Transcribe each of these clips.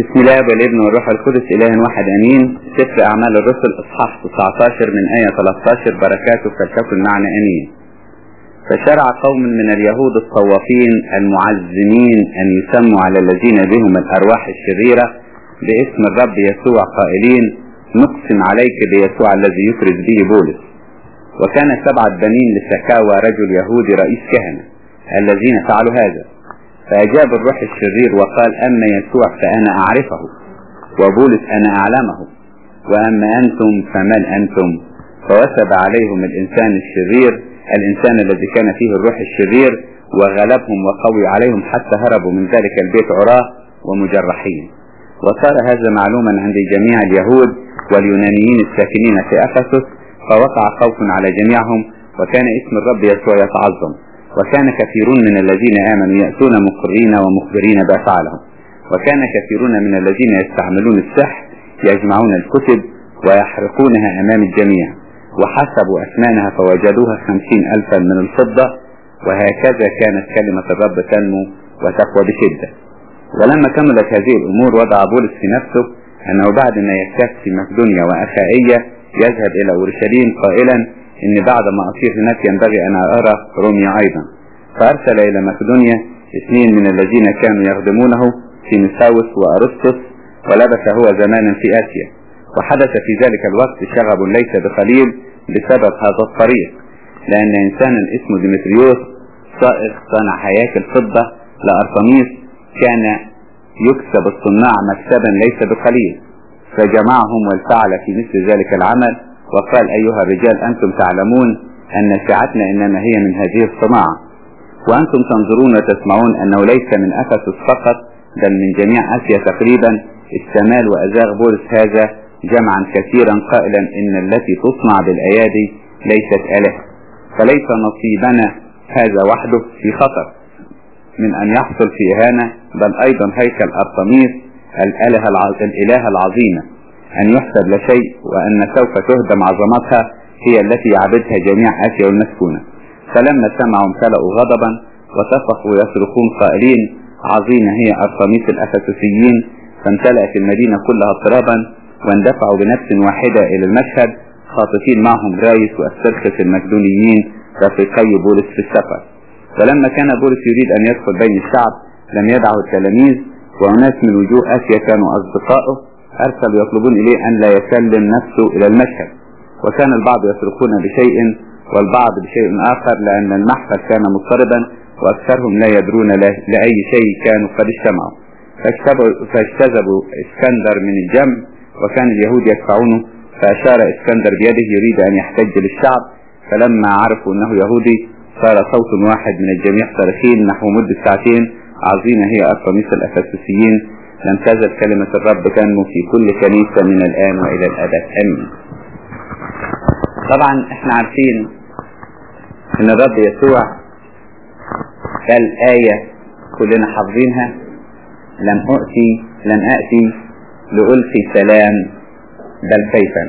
بسم الله والابن والروح القدس إله واحد أمين سفر أعمال الرسل إصحاح 19 من آية 13 بركاته فلتكن معنا أمين فشرع قوم من اليهود الطوافين المعزمين أن يسموا على الذين بهم الأرواح الشريرة باسم الرب يسوع قائلين نقسم عليك بيسوع الذي يفرز به بولس وكان سبعة بنين لسكاوى رجل يهودي رئيس كهنة الذين فعلوا هذا فأجاب الروح الشرير وقال أما يسوع فأنا أعرفه وبولس أنا أعلمه وأما أنتم فمن أنتم فوثب عليهم الإنسان الشرير الإنسان الذي كان فيه الروح الشرير وغلبهم وقوي عليهم حتى هربوا من ذلك البيت عراه ومجرحين وصار هذا معلوما عند جميع اليهود واليونانيين الساكنين في أفسس فوقع خوف على جميعهم وكان اسم الرب يسوع يتعظم وكان كثيرون من الذين آمنوا يأتون مقرين ومخبرين بأفعالهم وكان كثيرون من الذين يستعملون السحر يجمعون الكتب ويحرقونها أمام الجميع وحسبوا أثمانها فوجدوها خمسين ألفا من الفضة وهكذا كانت كلمة الرب تنمو وتقوى بشدة ولما كملت هذه الأمور وضع بولس في نفسه أنه بعد ما يكتف في مقدونيا وأخائية يذهب إلى أورشليم قائلا إن بعد ما أصير هناك ينبغي أن أرى روميا أيضا فأرسل إلى مقدونيا اثنين من الذين كانوا يخدمونه تيمساوس وأرسطس ولبث هو زمانا في آسيا وحدث في ذلك الوقت شغب ليس بقليل بسبب هذا الطريق لأن إنسانا اسمه ديمتريوس صائغ صنع هياكل فضة لأرطميس كان يكسب الصناع مكسبا ليس بقليل فجمعهم والفعل في مثل ذلك العمل وقال أيها الرجال أنتم تعلمون أن ساعتنا إنما هي من هذه الصناعة وأنتم تنظرون وتسمعون أنه ليس من أفسس فقط بل من جميع آسيا تقريبا استمال وأزاغ بولس هذا جمعا كثيرا قائلا إن التي تصنع بالأيادي ليست آلهة فليس نصيبنا هذا وحده في خطر من أن يحصل في إهانة بل أيضا هيكل أرطميس الآلهة الإله العظيمة أن يحسب لا شيء وأن سوف تهدم عظمتها هي التي يعبدها جميع آسيا المسكونة فلما سمعوا امتلأوا غضبا وصفقوا يصرخون قائلين عظيمة هي أرطميس الأفسسيين فامتلأت المدينة كلها اضطرابا واندفعوا بنفس واحدة إلى المشهد خاطفين معهم رايس وأسترخس المكدونيين رفيقي بولس في السفر فلما كان بولس يريد أن يدخل بين الشعب لم يدعه التلاميذ وناس من وجوه آسيا كانوا أصدقائه أرسلوا يطلبون إليه أن لا يسلم نفسه إلى المشهد وكان البعض يصرخون بشيء والبعض بشيء آخر لأن المحفل كان مضطربا وأكثرهم لا يدرون لأي شيء كانوا قد اجتمعوا فاجتذبوا اسكندر من الجمع وكان اليهود يدفعونه فأشار اسكندر بيده يريد أن يحتج للشعب فلما عرفوا أنه يهودي صار صوت واحد من الجميع صارخين نحو مدة ساعتين عظيمة هي أرطميس الأفسسيين لم تزل كلمة الرب تنمو في كل كنيسة من الآن وإلى الأبد أمين طبعا احنا عارفين ان الرب يسوع قال آية كلنا حافظينها لم أؤتي لن أأتي لألقي سلام بل سيفا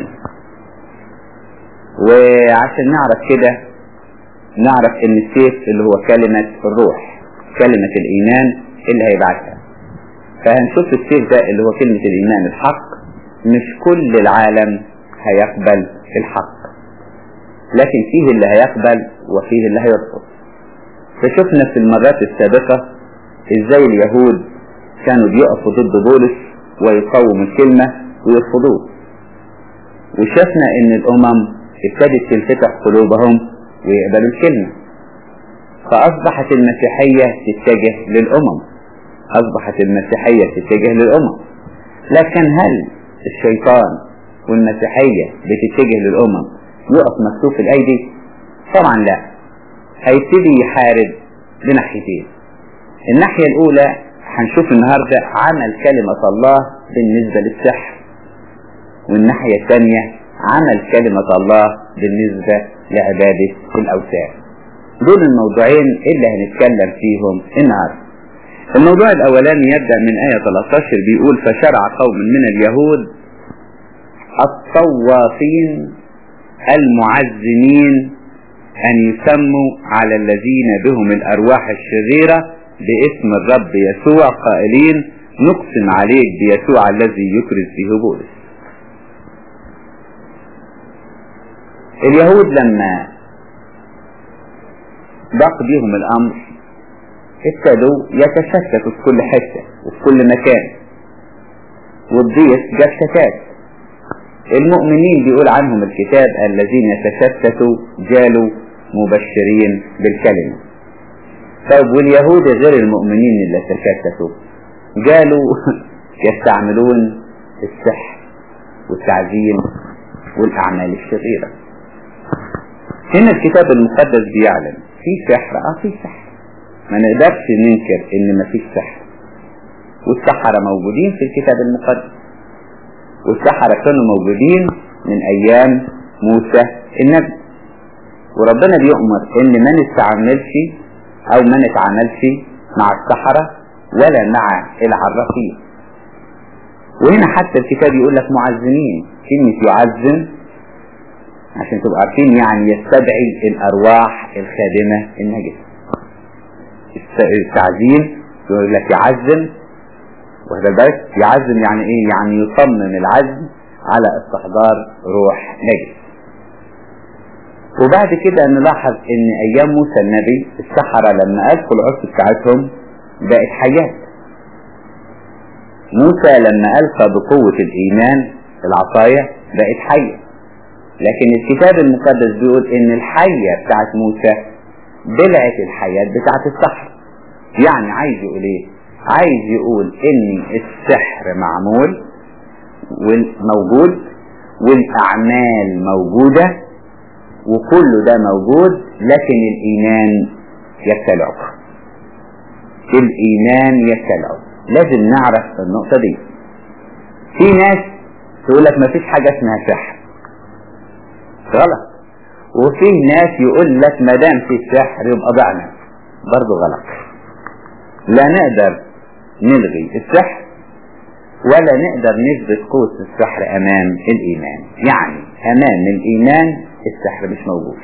وعشان نعرف كده نعرف ان السيف اللي هو كلمة الروح كلمة الإيمان اللي هيبعتها فهنشوف السيف ده اللي هو كلمة الإيمان الحق مش كل العالم هيقبل الحق لكن فيه اللي هيقبل وفيه اللي هيرفض فشفنا في المرات السابقة ازاي اليهود كانوا بيقفوا ضد بولس ويقاوموا الكلمة ويرفضوه وشفنا ان الامم ابتدت تنفتح قلوبهم ويقبلوا الكلمة فاصبحت المسيحية تتجه للامم اصبحت المسيحية تتجه للامم لكن هل الشيطان والمسيحية بتتجه للامم يقف مكتوف الايدي طبعا لا هيبتدي يحارب بناحيتين الناحية الاولى هنشوف النهاردة عمل كلمة الله بالنسبة للسحر والناحية الثانية عمل كلمة الله بالنسبة لعبادة الأوثان دول الموضوعين اللي هنتكلم فيهم النهاردة الموضوع الأولاني يبدأ من آية 13 بيقول فشرع قوم من اليهود الطوافين المعزمين أن يسموا على الذين بهم الأرواح الشريرة باسم الرب يسوع قائلين نقسم عليك بيسوع الذي يكرز فيه بولس اليهود لما ضاق بيهم الامر ابتدوا يتشتتوا في كل حتة وفي كل مكان والضيق جاب شتات المؤمنين بيقول عنهم الكتاب الذين يتشتتوا جالوا مبشرين بالكلمة طيب واليهود غير المؤمنين اللي تشتتوا جالوا يستعملون السحر والتعزيم والأعمال الشريرة هنا الكتاب المقدس بيعلن في سحر اه في سحر ما نقدرش ننكر ان مفيش سحر والسحرة موجودين في الكتاب المقدس والسحرة كانوا موجودين من ايام موسى النبي وربنا بيؤمر ان ما نستعملش او ما نتعاملش مع السحرة ولا مع العرافين وهنا حتى الكتاب يقول لك معزمين كلمة يعزم عشان تبقوا عارفين يعني يستدعي الارواح الخادمة النجسة التعزيم يقول لك يعزم واخد بالك يعزم يعني ايه يعني يصمم العزم على استحضار روح نجس وبعد كده نلاحظ ان ايام موسى النبي السحرة لما القوا العصي بتاعتهم بقت حيات موسى لما القى بقوة الايمان العصاية بقت حية لكن الكتاب المقدس بيقول ان الحية بتاعت موسى بلعت الحياة بتاعت السحر يعني عايز يقول ايه عايز يقول ان السحر معمول وموجود والاعمال موجودة وكل ده موجود لكن الايمان يبتلعه الايمان يبتلعه لازم نعرف النقطة دي في ناس تقول لك مفيش حاجة اسمها سحر غلط وفي ناس يقول لك ما دام في سحر يبقى ضعنا برضه غلط لا نقدر نلغي السحر ولا نقدر نثبت قوة السحر أمام الإيمان يعني أمام الإيمان السحر مش موجود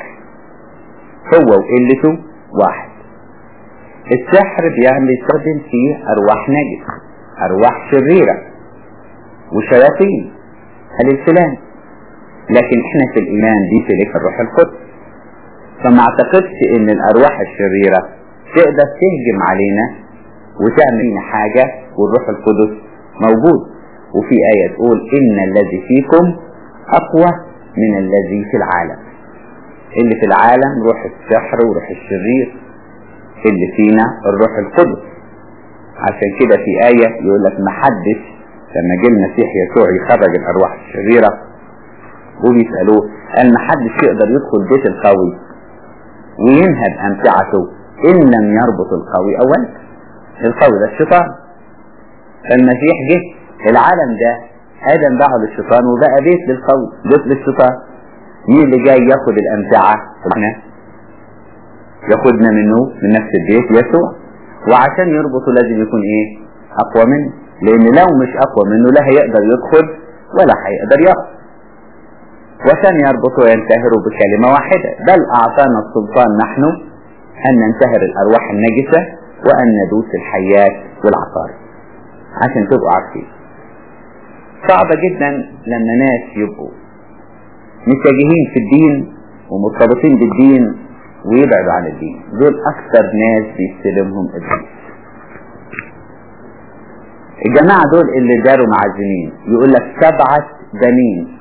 هو وقلته واحد السحر بيعمل يستخدم فيه أرواح نجسة أرواح شريرة وشياطين الفلان لكن احنا في الإيمان دي تلك الروح القدس فما اعتقدش ان الأرواح الشريرة تقدر تهجم علينا وتعمل لنا حاجة والروح القدس موجود وفي آية تقول إن الذي فيكم أقوى من الذي في العالم اللي في العالم روح السحر وروح الشرير اللي فينا الروح القدس عشان كده في آية يقول لك محدش لما جه المسيح يسوع يخرج الأرواح الشريرة وبيسألوه قال محدش يقدر يدخل بيت القوي وينهب أمتعته إن لم يربط القوي أولا القوي ده الشيطان فالمسيح جه العالم ده آدم باعه للشيطان وبقى بيت للقوي بيت للشيطان مين اللي جاي ياخد الأمتعة احنا ياخدنا منه من نفس البيت يسوع وعشان يربطه لازم يكون ايه اقوى منه لان لو مش اقوى منه لا هيقدر يدخل ولا هيقدر يقف وعشان يربطه وينتهر بكلمة واحدة بل اعطانا السلطان نحن ان ننتهر الارواح النجسة وان ندوس الحيات والعقارب عشان تبقوا عارفين صعبة جدا لما ناس يبقوا متجهين في الدين ومرتبطين بالدين ويبعدوا عن الدين دول اكثر ناس بيستلمهم ابليس الجماعة دول اللي داروا معزمين يقول لك سبعة بنين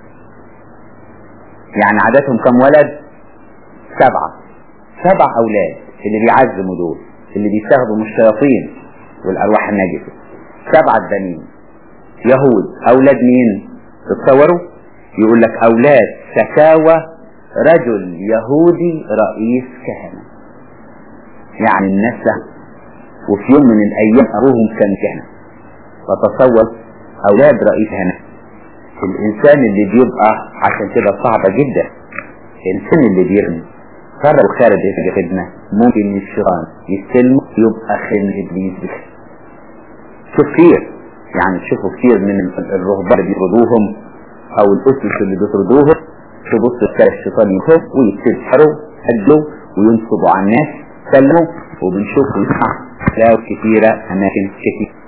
يعني عددهم كم ولد سبعة سبع اولاد اللي بيعزموا دول اللي بيستخدموا الشياطين والارواح النجسة سبعة بنين يهود اولاد مين تتصوروا يقول لك اولاد سكاوى رجل يهودي رئيس كهنة يعني النسة وفي يوم من الايام ابوهم كان كهنة فتصور اولاد رئيس كهنة الانسان اللي بيبقى عشان كده صعبة جدا الانسان اللي بيرمي قرر خارج الخدمة ممكن الشيطان يستلمه يبقى خدمة ابليس بك شوف كتير يعني تشوفوا كتير من الرهبان اللي بيطردوهم او الاسس اللي بيطردوهم تبص تلاقي الشيطان يخف ويستسحروا هدوا وينصبوا على الناس سلموا وبنشوف ويسمع تلاقوا كثيرة أماكن كثيرة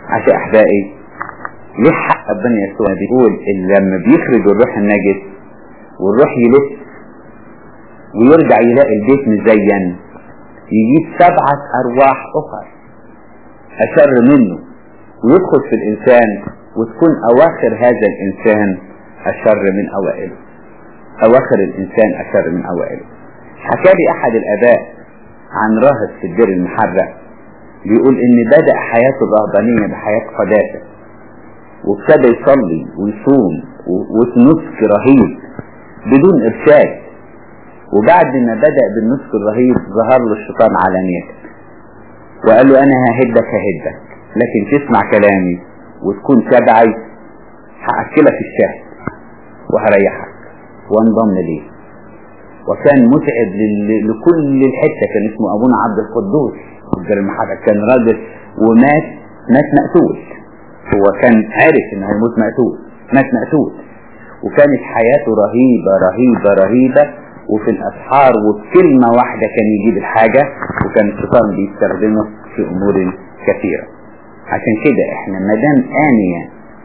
عشان احبائي ليه حق ربنا يسوع بيقول ان لما بيخرج الروح النجس والروح يلف ويرجع يلاقي البيت مزين يجيب سبعة ارواح اخر اشر منه ويدخل في الانسان وتكون اواخر هذا الانسان اشر من اوائله اواخر الانسان اشر من اوائله حكى لي احد الاباء عن راهب في الدير المحرق بيقول ان بدأ حياته الرهبانية بحياة قداسة وابتدى يصلي ويصوم وبنسك رهيب بدون ارشاد وبعد ما بدأ بالنسك الرهيب ظهر له الشيطان علانية وقال له انا ههدك ههدك لكن تسمع كلامي وتكون تبعي هأكلك الشهد وهريحك وانضم ليه وكان متعب لكل الحتة كان اسمه ابونا عبد القدوس الدير المحرق كان راجل ومات مات مقتول هو كان عارف انه هيموت مقتول مات مقتول وكانت حياته رهيبة رهيبة رهيبة وفي الاسحار وبكلمة واحدة كان يجيب الحاجة وكان الشيطان بيستخدمه في امور كثيرة عشان كده احنا مدام آنية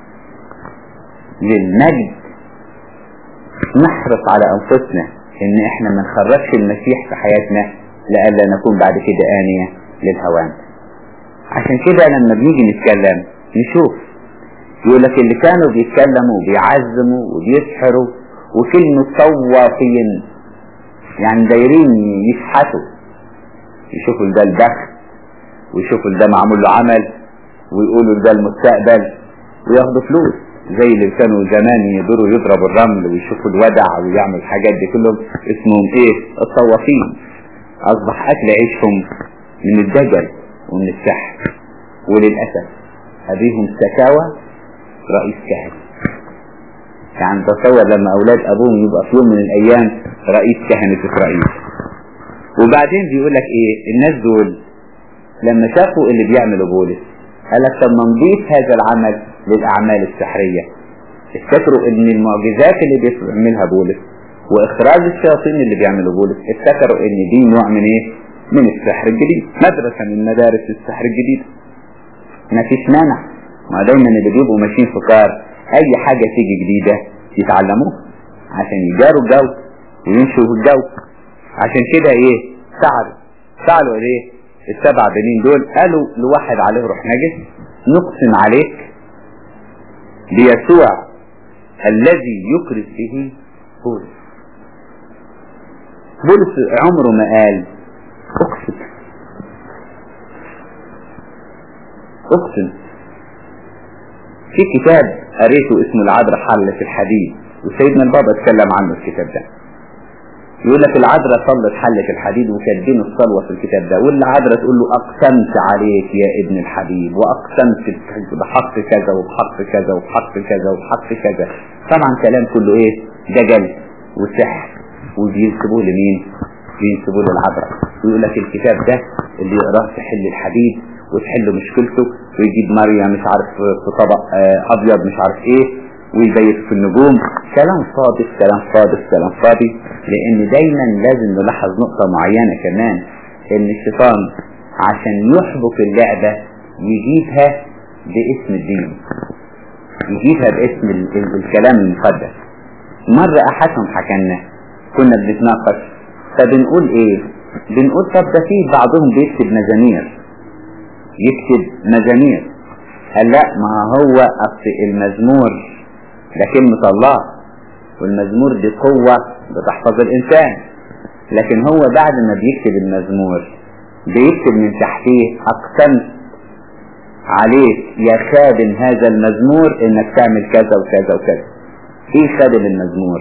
للمجد نحرص على انفسنا ان احنا ما نخرجش المسيح في حياتنا لألا نكون بعد كده آنية للهوان عشان كده لما بنيجي نتكلم نشوف يقول لك اللي كانوا بيتكلموا وبيعزموا وبيسحروا وكلمة صوافين يعني دايرين يشحتوا يشوفوا ده البخت ويشوفوا ده معمول له عمل ويقولوا ده المستقبل وياخدوا فلوس زي اللي كانوا زمان يقدروا يضربوا الرمل ويشوفوا الودع ويعمل الحاجات دي كلهم اسمهم ايه الصوافين اصبح اكل عيشهم من الدجل ومن السحر وللأسف أبيهم سكاوى رئيس كهنة يعني تصور لما أولاد أبوهم يبقى في يوم من الأيام رئيس كهنة إسرائيل وبعدين بيقول لك إيه الناس دول لما شافوا اللي بيعملوا بولس قال لك طب ما نضيف هذا العمل للأعمال السحرية افتكروا إن المعجزات اللي بيعملها بولس وإخراج الشياطين اللي بيعملوا بولس افتكروا إن دي نوع من إيه؟ من السحر الجديد مدرسة من مدارس السحر الجديد ما فيش مانع ما دايما اللي بيبقوا ماشيين في كار اي حاجة تيجي جديدة يتعلموها عشان يجاروا الجو ويمشوا في الجو عشان كده ايه سعروا سعروا ايه السبع بنين دول قالوا لواحد عليه روح نجس نقسم عليك بيسوع الذي يكرز به بولس بولس عمره ما قال اقسم اقسم في كتاب قريته اسمه العذراء حلة الحديد وسيدنا البابا اتكلم عنه الكتاب ده يقول لك العذراء صلت حلة الحديد وكاتبين الصلوة في الكتاب ده والعذراء تقول له اقسمت عليك يا ابن الحبيب واقسمت بحق كذا وبحق كذا وبحق كذا وبحق كذا طبعا كلام كله ايه دجل وسحر وبينسبوه لمين بينسبوه للعذراء ويقول لك الكتاب ده اللي يقراه تحل الحديد وتحل مشكلته ويجيب مريم مش عارف في طبق ابيض مش عارف ايه ويبيت في النجوم كلام فاضي كلام فاضي كلام فاضي لان دايما لازم نلاحظ نقطة معينة كمان ان الشيطان عشان يحبك اللعبة يجيبها باسم الدين يجيبها باسم ال ال الكلام المقدس مرة احدهم حكالنا كنا بنتناقش فبنقول ايه بنقول طب ده في بعضهم بيكتب مزامير يكتب مزامير قال لا ما هو اصل المزمور ده كلمة الله والمزمور دي قوة بتحفظ الانسان لكن هو بعد ما بيكتب المزمور بيكتب من تحتيه اقسمت عليك يا خادم هذا المزمور انك تعمل كذا وكذا وكذا ايه خادم المزمور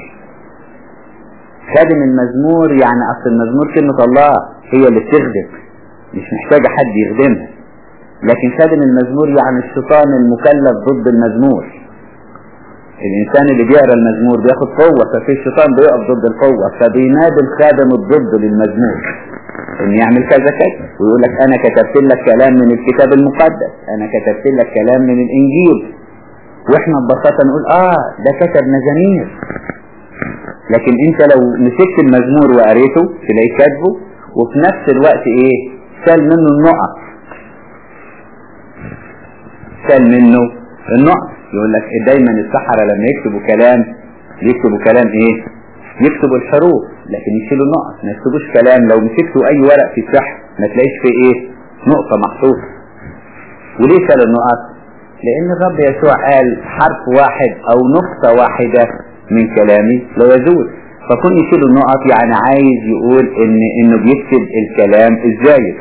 خادم المزمور يعني اصل المزمور كلمة الله هي اللي بتخدم مش محتاجة حد يخدمها لكن خادم المزمور يعني الشيطان المكلف ضد المزمور الانسان اللي بيقرا المزمور بياخد قوة ففي الشيطان بيقف ضد القوة فبينادي الخادم الضد للمزمور ان يعمل كذا كذا ويقول لك انا كتبت لك كلام من الكتاب المقدس انا كتبت لك كلام من الانجيل واحنا ببساطة نقول اه ده كتب مزامير لكن انت لو مسكت المزمور وقريته تلاقيه كاتبه وفي نفس الوقت ايه شال منه النقط مثال منه النقط يقول لك دايما السحرة لما يكتبوا كلام يكتبوا كلام ايه يكتبوا الحروف لكن يشيلوا النقط ما يكتبوش كلام لو مسكتوا اي ورق في السحر ما تلاقيش فيه ايه نقطة محطوطة وليه شال النقط لان الرب يسوع قال حرف واحد او نقطة واحدة من كلامي لا يزول فكون يشيل النقط يعني عايز يقول ان انه بيكتب الكلام الزايد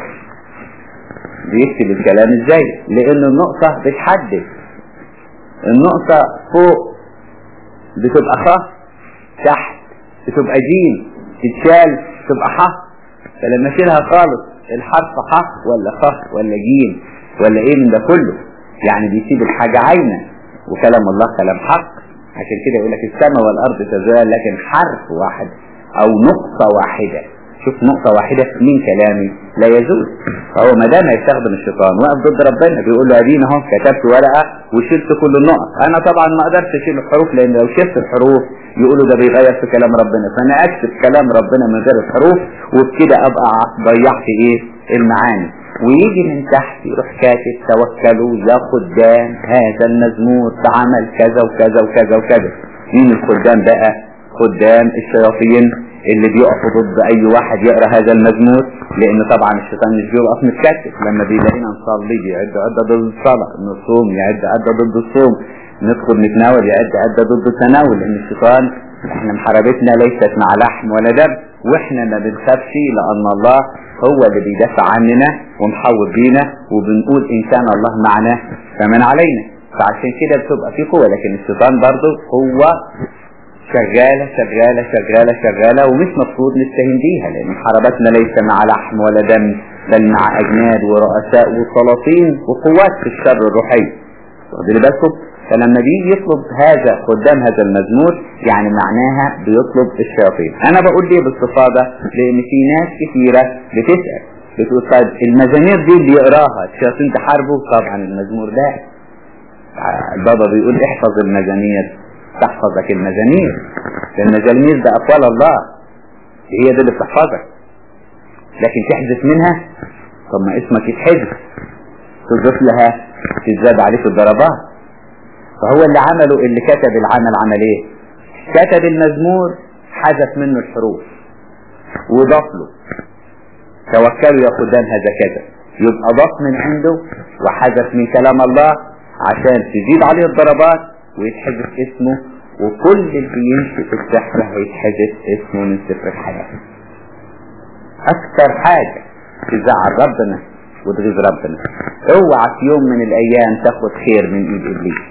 بيكتب الكلام ازاي لان النقطة بتحدد النقطة فوق بتبقى خ تحت بتبقى جيم تتشال تبقى ح فلما اشيلها خالص الحرف ح ولا خ ولا جيم ولا ايه من ده كله يعني بيسيب الحاجة عاينة وكلام الله كلام حق عشان كده يقول لك السماء والارض تزال لكن حرف واحد او نقطة واحدة شوف نقطة واحدة من كلامي لا يزول فهو ما دام يستخدم الشيطان واقف ضد ربنا بيقول له ادينا اهو كتبت ورقة وشلت كل النقط انا طبعا ما اقدرش اشيل الحروف لان لو شلت الحروف يقولوا ده بيغير في كلام ربنا فانا اكتب كلام ربنا من غير الحروف وبكده ابقى ضيعت ايه المعاني ويجي من تحت يروح كاتب توكلوا يا خدام هذا المزمور بعمل كذا وكذا وكذا وكذا مين الخدام بقى خدام الشياطين اللي بيقفوا ضد اي واحد يقرا هذا المزمور لان طبعا الشيطان مش بيقف متكتف لما بيلاقينا نصلي يعد عدة ضد الصلاة نصوم يعد عدة ضد الصوم ندخل نتناول يعد عدة ضد التناول لان الشيطان احنا محاربتنا ليست مع لحم ولا دم واحنا ما بنخافش لان الله هو اللي بيدافع عننا ومحوط بينا وبنقول ان كان الله معنا فمن علينا فعشان كده بتبقى في قوة لكن الشيطان برضه هو شغالة شغالة شغالة شغالة ومش مفروض نستهين بيها لأن محاربتنا ليس مع لحم ولا دم بل مع أجناد ورؤساء وسلاطين وقوات في الشر الروحي واخدين بالكم فلما بيجي يطلب هذا قدام هذا المزمور يعني معناها بيطلب الشياطين أنا بقول ليه باستفاضة لأن في ناس كثيرة بتسأل بتقول طيب المزامير دي اللي يقراها الشياطين تحاربه طبعا المزمور ده البابا بيقول احفظ المزامير تحفظك المزامير المزامير ده أقوال الله هي دي اللي بتحفظك لكن تحذف منها طب ما اسمك يتحذف تضيف لها تزداد عليك الضربات فهو اللي عمله اللي كتب العمل عمل ايه كتب المزمور حذف منه الحروف وضاف له توكلوا يا خدام هذا كذا يبقى ضاف من عنده وحذف من كلام الله عشان تزيد عليه الضربات ويتحذف اسمه وكل اللي بيمشي في السحر هيتحذف اسمه من سفر الحياة اكتر حاجة تزعل ربنا وتغيظ ربنا اوعى في يوم من الايام تاخد خير من ايد ابليس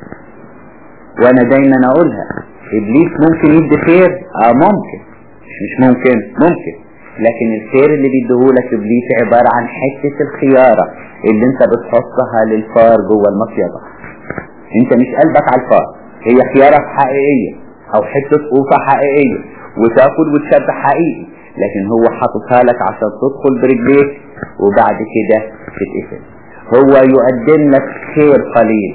وانا دايما اقولها ابليس ممكن يدي خير اه ممكن مش مش ممكن ممكن لكن الخير اللي بيديهولك ابليس عبارة عن حتة الخيارة اللي انت بتحطها للفار جوه المصيدة انت مش قلبك على الفار هي خيارة حقيقية او حتة قوفة حقيقية وتاكل وتشبع حقيقي لكن هو حاططها لك عشان تدخل برجليك وبعد كده تتقفل هو يقدم لك خير قليل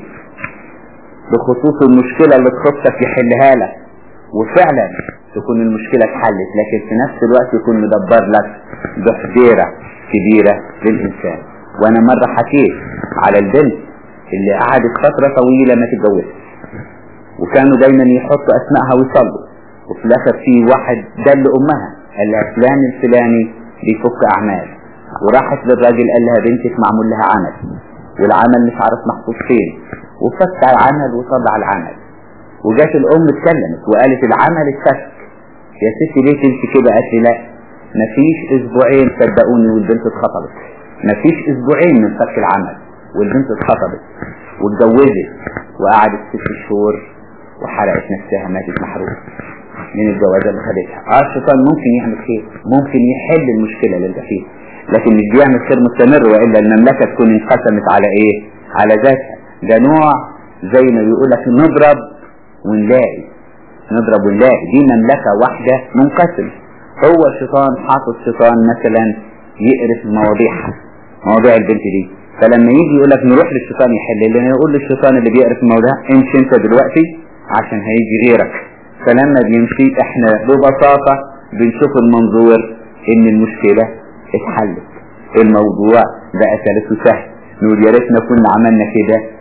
بخصوص المشكلة اللي تخصك يحلها لك وفعلا تكون المشكلة اتحلت لكن في نفس الوقت يكون مدبر لك بحذيرة كبيرة للإنسان وأنا مرة حكيت على البنت اللي قعدت فترة طويلة ما تتجوزش وكانوا دايما يحطوا أسمائها ويصلوا وفي الآخر في واحد دل أمها قال لها فلان الفلاني بيفك أعمال وراحت للراجل قال لها بنتك معمول لها عمل والعمل مش عارف محطوط فين وفك على العمل وطلع العمل وجات الأم اتكلمت وقالت العمل اتفك يا ستي ليه انت كده قالت لي لا مفيش اسبوعين صدقوني والبنت اتخطبت مفيش اسبوعين من فك العمل والبنت اتخطبت واتجوزت وقعدت ست شهور وحرقت نفسها ماتت محروقة من الجوازة اللي خدتها اه الشيطان ممكن يعمل خير ممكن يحل المشكلة اللي انت فيها لكن مش بيعمل خير مستمر والا المملكة تكون انقسمت على ايه على ذاتها ده نوع زي ما بيقول لك نضرب ونلاقي نضرب ونلاقي دي مملكة واحدة منقسمة هو الشيطان حاطط شيطان مثلا يقرف مواضيعها مواضيع البنت دي فلما يجي يقول لك نروح للشيطان يحل لنا يقول للشيطان اللي بيقرف الموضوع امشي انت دلوقتي عشان هيجي غيرك فلما بيمشي احنا ببساطة بنشوف المنظور ان المشكلة اتحلت الموضوع بقى سلس وسهل نقول يا ريتنا كنا عملنا كده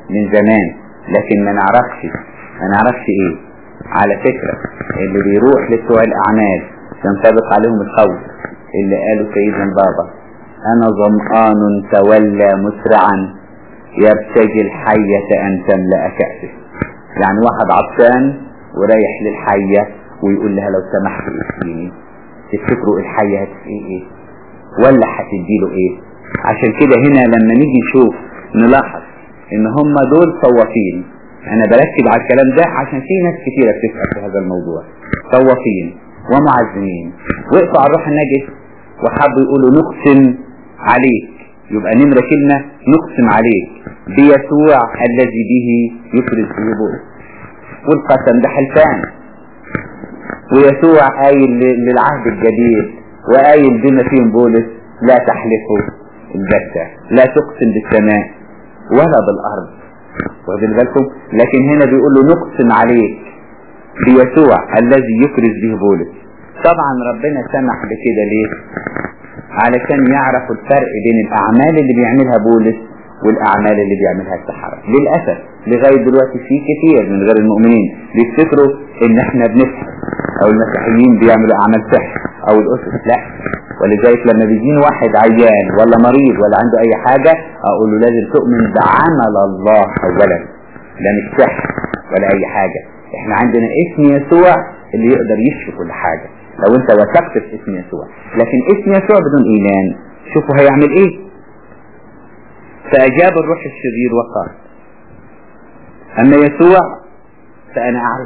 من زمان لكن ما نعرفش ما نعرفش ايه على فكرة اللي بيروح لسوء الاعمال ينطبق عليهم الخوف اللي قاله سيدنا بابا انا ظمآن تولى مسرعا يبتغي الحية ان تملأ كأسه يعني واحد عطشان ورايح للحية ويقول لها لو سمحت اسقيني تفتكروا الحية هتسقيه ايه ولا هتديله ايه عشان كده هنا لما نيجي نشوف نلاحظ ان هم دول صوافين انا بركز على الكلام ده عشان في ناس كتيرة بتسأل في هذا الموضوع صوافين ومعزمين وقفوا على الروح النجس وحبوا يقولوا نقسم عليك يبقى نمرة كلمة نقسم عليك بيسوع الذي به يفرز به بولس والقسم ده حلفان ويسوع قايل للعهد الجديد وقايل بما فيهم بولس لا تحلفوا البتة لا تقسم بالسماء ولا بالأرض واخدين بالكم لكن هنا بيقول له نقسم عليك بيسوع الذي يفرز به بولس طبعا ربنا سمح بكده ليه علشان يعرفوا الفرق بين الأعمال اللي بيعملها بولس والأعمال اللي بيعملها السحرة للأسف لغاية دلوقتي في كتير من غير المؤمنين بيفتكروا إن إحنا بنسحر أو المسيحيين بيعملوا أعمال سحر أو الأسس لا ولذلك لما بيجيني واحد عيان ولا مريض ولا عنده أي حاجة أقول له لازم تؤمن بعمل الله أولا لا مش سحر ولا أي حاجة إحنا عندنا اسم يسوع اللي يقدر يشفي كل حاجة لو أنت وثقت في اسم يسوع لكن اسم يسوع بدون إيمان شوفوا هيعمل إيه فأجاب الروح الشرير وقال أما يسوع فأنا أعرف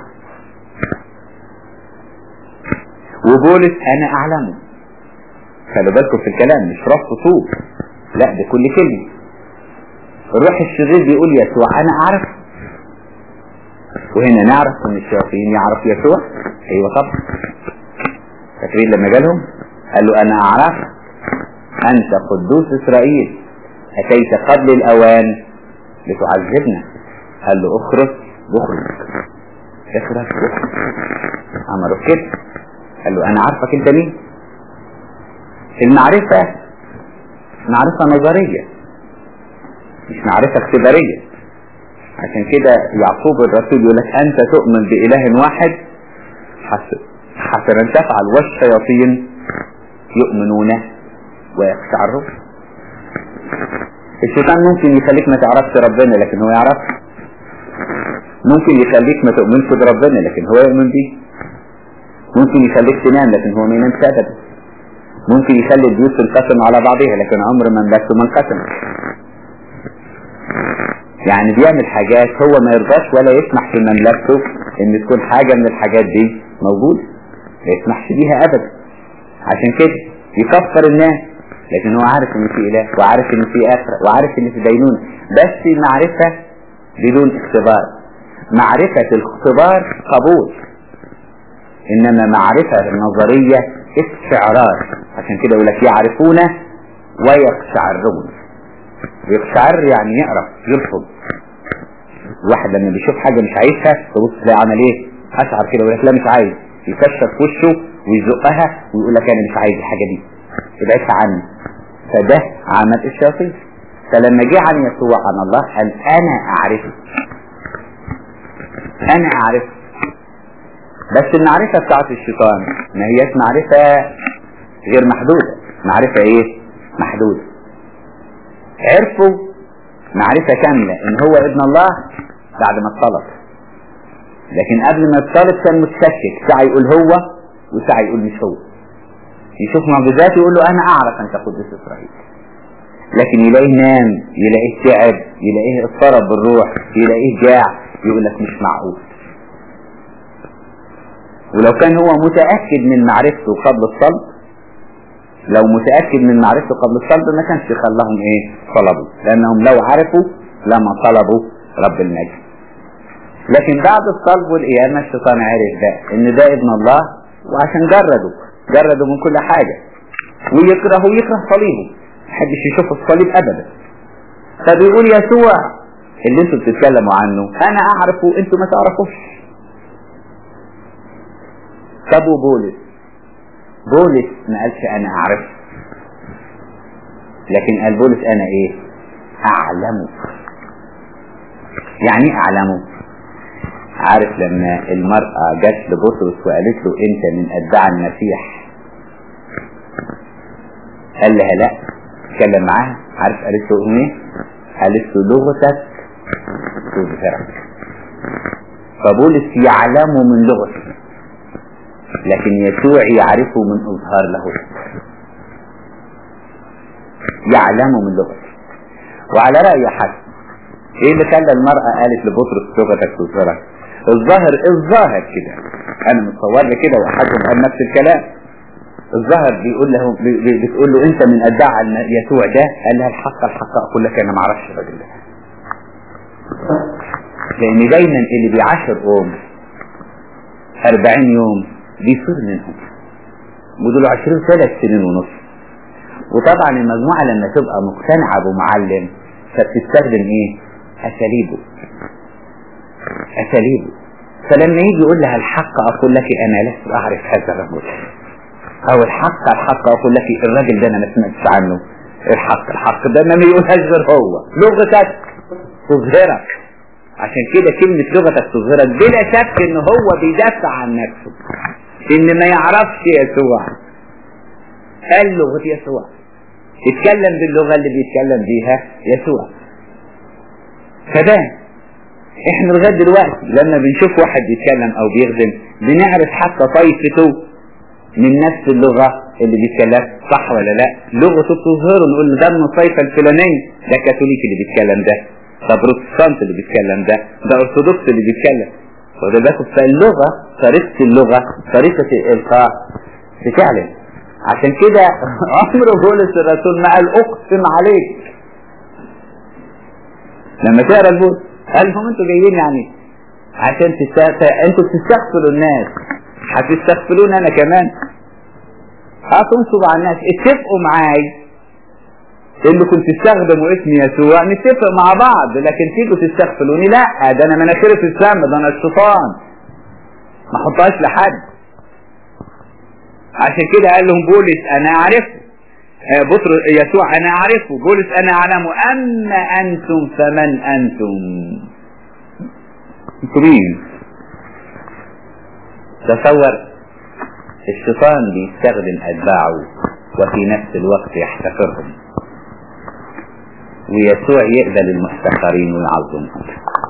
وبولس أنا أعلمه خلوا بالكم في الكلام مش رفض صوت لا ده كل كلمة الروح الشرير بيقول يسوع أنا أعرف وهنا نعرف ان الشياطين يعرف يسوع ايوه طبعا فاكرين لما جالهم قال له انا اعرف انت قدوس اسرائيل اتيت قبل الاوان لتعذبنا قال له اخرج اخرج اخرج اخرج امره كده قال له انا عارفك انت مين المعرفة معرفة نظرية مش معرفة اختبارية عشان كده يعقوب الرسول يقول لك أنت تؤمن بإله واحد حسنا تفعل والشياطين يؤمنون ويقشعرون الشيطان ممكن يخليك ما تعرفش ربنا لكن هو يعرف ممكن يخليك ما تؤمنش بربنا لكن هو يؤمن بيه ممكن يخليك تنام لكن هو ما ينامش ابدا ممكن يخلي البيوت تنقسم على بعضها لكن عمر ما مملكته ما انقسم يعني بيعمل حاجات هو ما يرضاش ولا يسمح في مملكته ان تكون حاجة من الحاجات دي موجودة ما يسمحش بيها ابدا عشان كده يكفر الناس لكن هو عارف ان في اله وعارف ان في اخرة وعارف ان في دينون بس معرفة بدون اختبار معرفة الاختبار قبول انما معرفة النظرية استشعارات عشان كده يقول لك يعرفون ويقشعرون ويقشعر يعني يعرف يرفض الواحد لما بيشوف حاجة مش عايزها تبص تلاقي عمل ايه اشعر كده ويقول لك لا مش عايز يكشف وشه ويزقها ويقول لك انا مش عايز الحاجة دي ابعدها عني فده عمل الشياطين فلما جه عن يسوع عن الله قال انا اعرفه انا اعرفه بس المعرفة بتاعت الشيطان ما هيش معرفة غير محدودة معرفة ايه محدودة عرفوا معرفة كاملة ان هو ابن الله بعد ما اتطلب لكن قبل ما اتطلب كان متشكك ساعة يقول هو وساعة يقول مش هو يشوف معجزات يقول له انا اعرف انت قدس اسرائيل لكن يلاقيه نام يلاقيه تعب يلاقيه اضطرب بالروح يلاقيه جاع يقول لك مش معقول ولو كان هو متأكد من معرفته قبل الصلب لو متأكد من معرفته قبل الصلب ما كانش خلاهم ايه طلبوا لانهم لو عرفوا لما طلبوا رب المجد لكن بعد الصلب والقيامة الشيطان عرف ده ان ده ابن الله وعشان جرده جرده من كل حاجة ويكرهه ويكره صليبه محدش يشوف الصليب ابدا فبيقول يسوع اللي انتوا بتتكلموا عنه انا اعرفه انتوا ما تعرفوش طب وبولس بولس ما قالش انا اعرف لكن قال بولس انا ايه اعلمه يعني ايه اعلمه عارف لما المرأة جت لبطرس وقالت له انت من اتباع المسيح قال لها لا اتكلم معاها عارف قالت له ايه قالت له لغتك تظهرك فبولس يعلم من لغته لكن يسوع يعرفه من اظهار له يعلم من لغته وعلى رأي حد ايه اللي خلى المرأة قالت لبطرس لغتك تظهرك الظاهر الظاهر كده انا متصور لي كده وحد قال نفس الكلام الظاهر بيقول له بي- بي- بتقول له انت من اتباع الم- يسوع ده قال لها الحق الحق اقول لك انا ما اعرفش الراجل ده لان دايما اللي بيعاشر قوم 40 يوم بيصير منهم ودول 20 ثلاث سنين ونص وطبعا المجموعة لما تبقى مقتنعة بمعلم فبتستخدم ايه اساليبه اساليبه فلما يجي يقول لها الحق اقول لك انا لست اعرف هذا الرجل او الحق الحق اقول لك الراجل ده انا ما سمعتش عنه الحق الحق ده ما يقولهاش غير هو لغتك تظهرك عشان كده كلمة لغتك تظهرك بلا شك ان هو بيدافع عن نفسه ان ما يعرفش يسوع قال لغة يسوع اتكلم باللغة اللي بيتكلم بيها يسوع فده احنا لغاية دلوقتي لما بنشوف واحد بيتكلم او بيخدم بنعرف حتى طائفته من نفس اللغة اللي بيتكلم صح ولا لا لغته بتظهره نقول له ده من الطائفة الفلانية ده كاثوليك اللي بيتكلم ده ده بروتستانت اللي بيتكلم ده ده ارثوذكس اللي بيتكلم واخد بالكم فاللغة طريقة اللغة طريقة الإلقاء بتعلم عشان كده عمر بولس الرسول ما قال اقسم عليك لما تقرا البولس قال لهم انتوا جايين يعني عشان تست... انتوا بتستغفلوا الناس هتستغفلوني انا كمان هتنصب على الناس اتفقوا معاي اللي كنت تستخدموا اسم يسوع نتفق مع بعض لكن تيجوا تستغفلوني لا ده انا مناخيري في السم ده انا الشيطان ما احطهاش لحد عشان كده قال لهم بولس انا اعرفه آه، بطرس يسوع انا اعرفه بولس انا اعلمه اما انتم فمن انتم انتم مين تصور الشيطان بيستخدم اتباعه وفي نفس الوقت يحتقرهم ويسوع يقبل المحتقرين ويعظمهم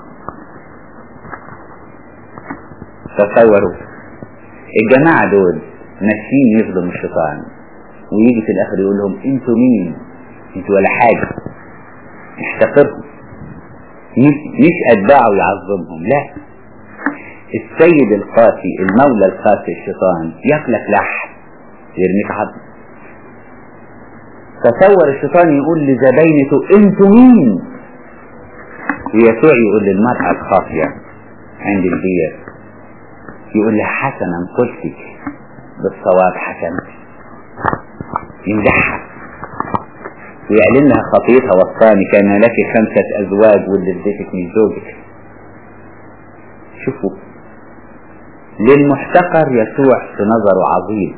تصوروا الجماعة دول ماشيين يخدموا الشيطان ويجي في الاخر يقول لهم انتوا مين انتوا ولا حاجة يحتقرهم مش مش اتباعه يعظمهم لا السيد القاسي المولى القاسي الشيطان ياكلك لحم يرميك عظم تصور الشيطان يقول لزباينته انتوا مين ويسوع يقول للمرأة الخاطية عند البير يقول لها حسنا قلت بالصواب حسنت يمدحها ويعلن لها خطيتها والثاني كان لك خمسة أزواج واللي اديتك من زوجك شوفوا للمحتقر يسوع في نظره عظيم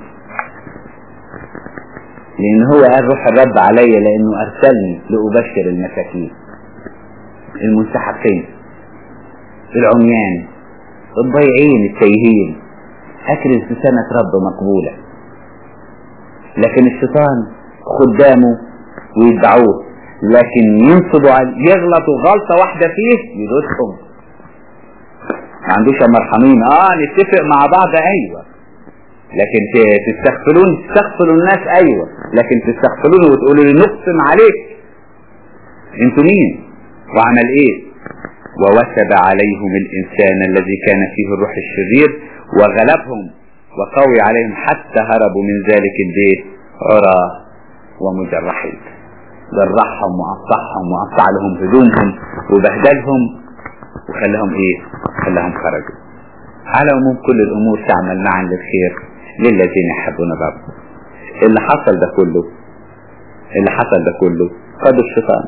لأن هو قال روح الرب علي لأنه أرسلني لأبشر المساكين المنسحقين العميان الضيعين التايهين أكرز بسنة رب مقبولة لكن الشيطان خدامه ويدعوه لكن ينصبوا عليه يغلطوا غلطة واحدة فيه يدوسهم ما عندوش مرحمين اه نتفق مع بعض ايوه لكن ت- تستغفلون تستغفلوا الناس ايوه لكن تستغفلوني وتقولوا لي نقسم عليك انتوا مين وعمل ايه ووثب عليهم الانسان الذي كان فيه الروح الشرير وغلبهم وقوي عليهم حتى هربوا من ذلك البيت عرى ومجرحين جرحهم وقطعهم وقطع لهم هدومهم وبهدلهم وخلاهم ايه خلاهم خرجوا على عموم كل الامور تعمل معا للخير للذين يحبون الرب اللي حصل ده كله اللي حصل ده كله قاد الشيطان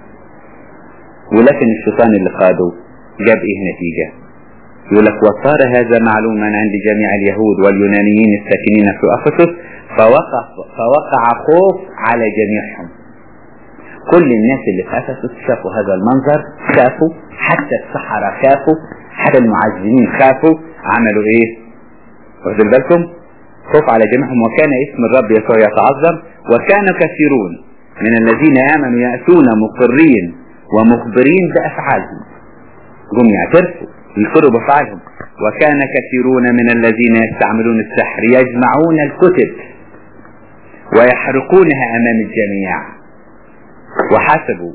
ولكن الشيطان اللي قاده جاب ايه نتيجة يقول لك وصار هذا معلوما عند جميع اليهود واليونانيين الساكنين في افسس فوقع فوقع خوف على جميعهم كل الناس اللي في افسس شافوا هذا المنظر خافوا حتى السحرة خافوا حتى المعزمين خافوا عملوا ايه واخدين بالكم خوف على جميعهم وكان اسم الرب يسوع يتعظم وكان كثيرون من الذين امنوا ياتون مقرين ومخبرين بافعالهم هم يعترفوا يذكروا بافعالهم وكان كثيرون من الذين يستعملون السحر يجمعون الكتب ويحرقونها امام الجميع وحسبوا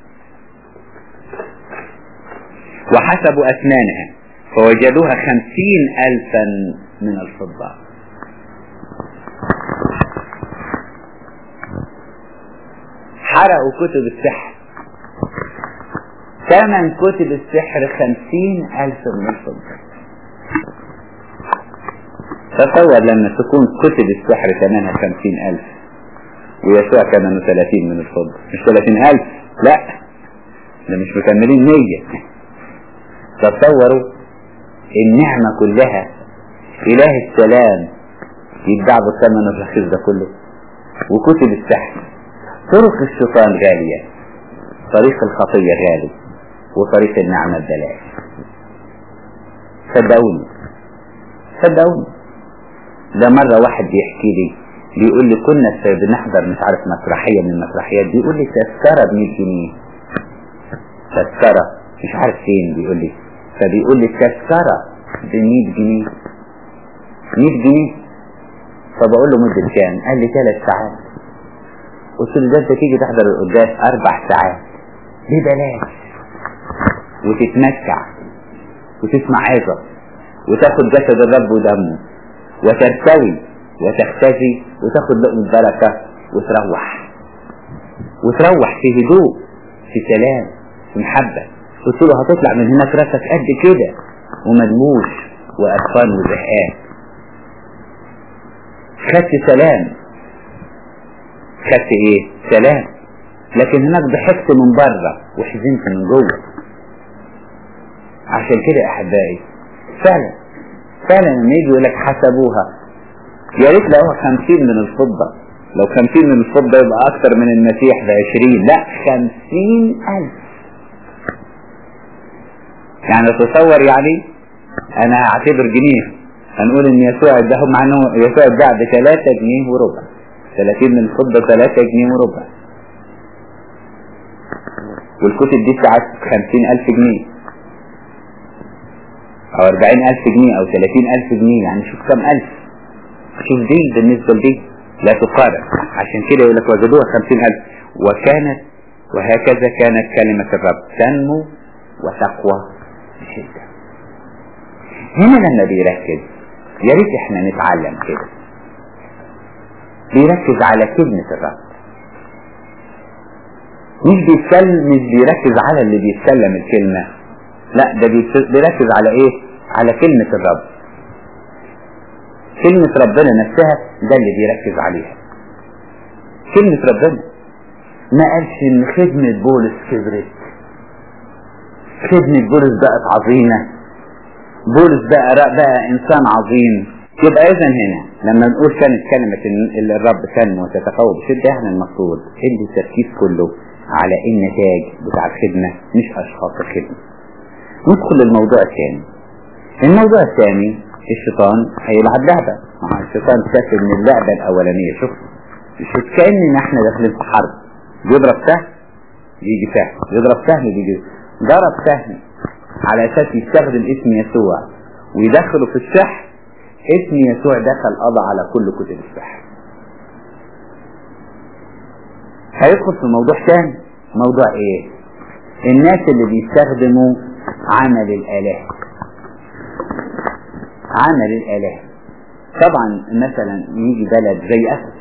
وحسبوا أثمانها فوجدوها خمسين ألفا من الفضة حرقوا كتب السحر ثمن كتب السحر خمسين ألف من الفضة تصور لما تكون كتب السحر ثمنها خمسين ألف ويسوع ثمنه ثلاثين من الفضة مش ثلاثين ألف لا ده مش مكملين مية تصوروا النعمة كلها إله السلام يتباع بالثمن الرخيص ده كله وكتب السحر طرق الشيطان غالية طريق الخطية غالي وطريق النعمة ببلاش صدقوني صدقوني ده مرة واحد بيحكي لي بيقول لي كنا بنحضر مش عارف مسرحية من المسرحيات بيقول لي تذكرة ب 100 جنيه تذكرة مش عارف فين بيقول لي فبيقول لي التذكرة ب 100 جنيه 100 جنيه فبقول له مدة كام؟ قال لي ثلاث ساعات قلت له ده انت تيجي تحضر القداس اربع ساعات ببلاش وتتمتع وتسمع عظة وتاخد جسد الرب ودمه وترتوي وتختفي وتاخد لقمة بركة وتروح وتروح في هدوء في سلام في محبة قلت له هتطلع من هناك راسك قد كده ومدموش وقرفان وزهقان خدت سلام خدت ايه سلام لكن هناك ضحكت من بره وحزنت من جوه عشان كده يا احبائي فعلا فعلا لما يجي يقول لك حسبوها يا ريت لو 50 من الفضة لو 50 من الفضة يبقى اكتر من المسيح ب 20 لا 50 الف يعني تصور يعني انا هعتبر جنيه هنقول ان يسوع اداهم مع انه يسوع ادعى ب 3 جنيه وربع 30 من الفضة 3 جنيه وربع والكتب دي ساعات 50000 جنيه او 40000 جنيه او 30000 جنيه يعني شوف كم الف شوف دي بالنسبة لدي لا تقارن عشان كده يقول لك وجدوها 50000 وكانت وهكذا كانت كلمة الرب تنمو وتقوى بشدة هنا لما بيركز يا ريت احنا نتعلم كده بيركز على كلمة الرب مش بيتكلم مش بيركز على اللي بيتكلم الكلمة لا ده بيركز على ايه على كلمة الرب كلمة ربنا نفسها ده اللي بيركز عليها كلمة ربنا ما قالش ان خدمة بولس كبرت خدمة بولس بقت عظيمة بولس بقى بقى انسان عظيم يبقى اذا هنا لما نقول كانت كلمة ان الرب تنمو وتتقوى بشدة احنا المقصود ان التركيز كله على النتاج بتاع الخدمة مش اشخاص الخدمة ندخل للموضوع الثاني الموضوع الثاني الشيطان هيلعب لعبة مع الشيطان شاف ان اللعبة الاولانية شوف شوف كأن احنا داخلين في حرب بيضرب سهم يجي سهم يضرب سهم يجي ضرب سهم على اساس يستخدم اسم يسوع ويدخله في السحر اسم يسوع دخل قضى على كل كتب السحر هيدخل في موضوع تاني موضوع ايه الناس اللي بيستخدموا عمل الاله عمل الاله طبعا مثلا يجي بلد زي اسد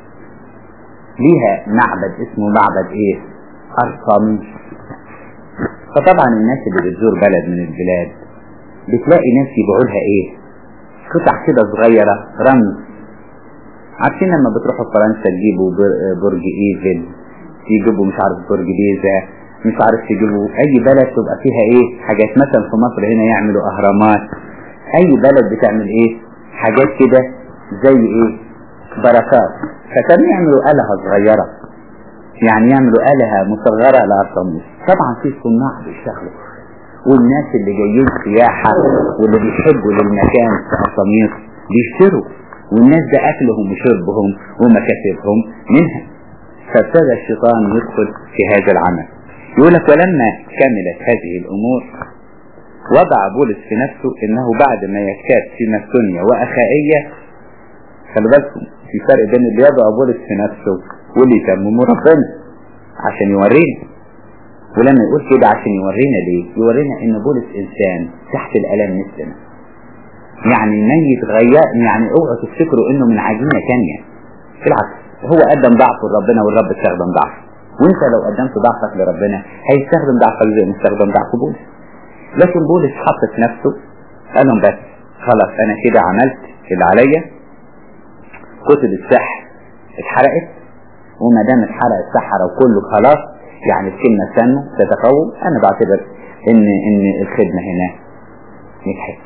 ليها معبد اسمه معبد ايه ارطميس فطبعا الناس اللي بتزور بلد من البلاد بتلاقي ناس يبيعوا لها ايه قطع كده صغيرة رمز عارفين لما بتروحوا فرنسا تجيبوا برج ايفل تجيبوا مش عارف برج بيزا مش عارف تجيبوا اي بلد تبقى فيها ايه حاجات مثلا في مصر هنا يعملوا اهرامات اي بلد بتعمل ايه حاجات كده زي ايه بركات فكانوا يعملوا آلهة صغيرة يعني يعملوا آلهة مصغرة لأرطميس طبعا في صناع بيشتغلوا والناس اللي جايين سياحة واللي بيحبوا للمكان في أرطميس بيشتروا والناس ده أكلهم وشربهم ومكاسبهم منها فابتدى الشيطان يدخل في هذا العمل يقول لك ولما كملت هذه الأمور وضع بولس في نفسه انه بعد ما يكاد في مقدونيا واخائية خلي بالكم في فرق بين اللي يضع بولس في نفسه واللي يتممه ربنا عشان يورينا ولما يقول كده عشان يورينا ليه يورينا ان بولس انسان تحت الالم مثلنا يعني ميت غياء يعني اوعوا تفتكروا انه من عجينة تانية بالعكس هو قدم ضعفه لربنا والرب استخدم ضعفه وانت لو قدمت ضعفك لربنا هيستخدم ضعفك زي ما استخدم ضعف بولس لكن بولس حط في نفسه قال لهم بس خلاص انا كده عملت اللي عليا كتب السحر اتحرقت وما دام اتحرق السحرة وكله خلاص يعني الكلمة سنه تتقوم انا بعتبر ان ان الخدمة هنا نجحت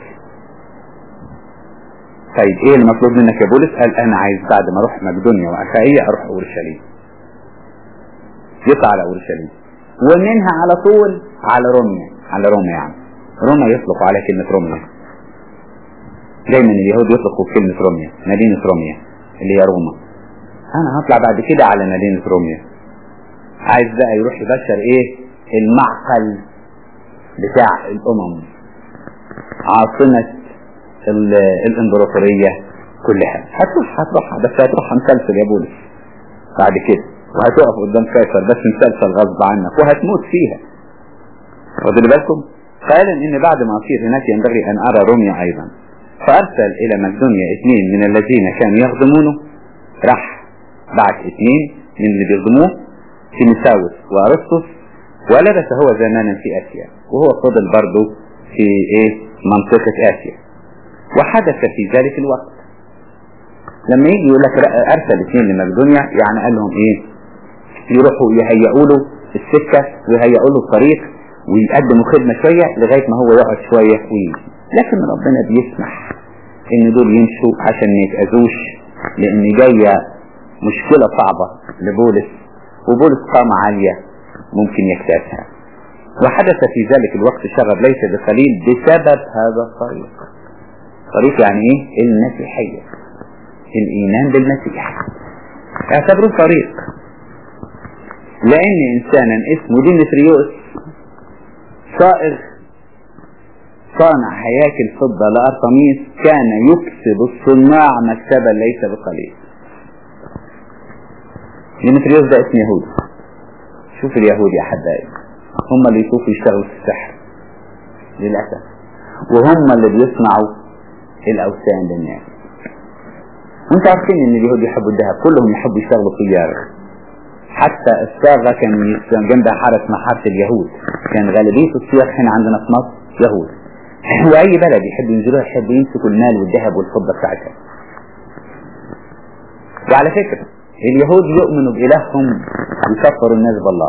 طيب ايه المطلوب منك يا بولس قال انا عايز بعد ما اروح مقدونيا واخائية اروح اورشليم يطلع على اورشليم ومنها على طول على روميا على روما يعني روما يطلق على كلمة روميا دايما اليهود يطلقوا كلمة روميا مدينة روميا اللي هي روما انا هطلع بعد كده على مدينة روميا عايز بقى يروح يبشر ايه المعقل بتاع الامم عاصمة الامبراطورية كلها هتروح هتروح بس هتروح مسلسل يا بولس بعد كده وهتقف قدام قيصر بس مسلسل غصب عنك وهتموت فيها واخدين بالكم قال ان بعد ما اصير هناك ينبغي ان ارى روميا ايضا فارسل الى مقدونيا اثنين من الذين كانوا يخدمونه راح بعت اثنين من اللي بيخدموه تيمساوس وارسطس ولبس هو زمانا في اسيا وهو فضل برضه في ايه منطقة اسيا وحدث في ذلك الوقت لما يجي يقول لك ارسل اثنين لمقدونيا يعني قال لهم ايه يروحوا يهيئوا له السكة ويهيئوا له الطريق ويقدموا خدمة شوية لغاية ما هو يقعد شوية ويجي لكن ربنا بيسمح ان دول يمشوا عشان ما يتأذوش لان جاية مشكلة صعبة لبولس وبولس قامة عالية ممكن يكتاسها وحدث في ذلك الوقت شغب ليس بقليل بسبب هذا الطريق طريق يعني ايه المسيحية الايمان بالمسيح اعتبروه طريق لان انسانا اسمه ديمتريوس صائغ صانع هياكل فضة لأرطميس كان يكسب الصناع مكسبا ليس بقليل ديمتريوس ده اسم يهودي شوف اليهود يا حبايبي هم اللي يشوفوا يشتغلوا في السحر للأسف وهم اللي بيصنعوا الأوثان للناس وانت عارفين ان اليهود يحبوا الذهب كلهم يحبوا يشتغلوا طيار حتى الصاغة كان جنبها حارة اسمها حارة اليهود كان غالبية الصياغ هنا عندنا في مصر يهود وأي بلد يحبوا ينزلوها يحبوا يمسكوا المال والذهب والفضة بتاعتها وعلى فكرة اليهود يؤمنوا بإلههم ويكفروا الناس بالله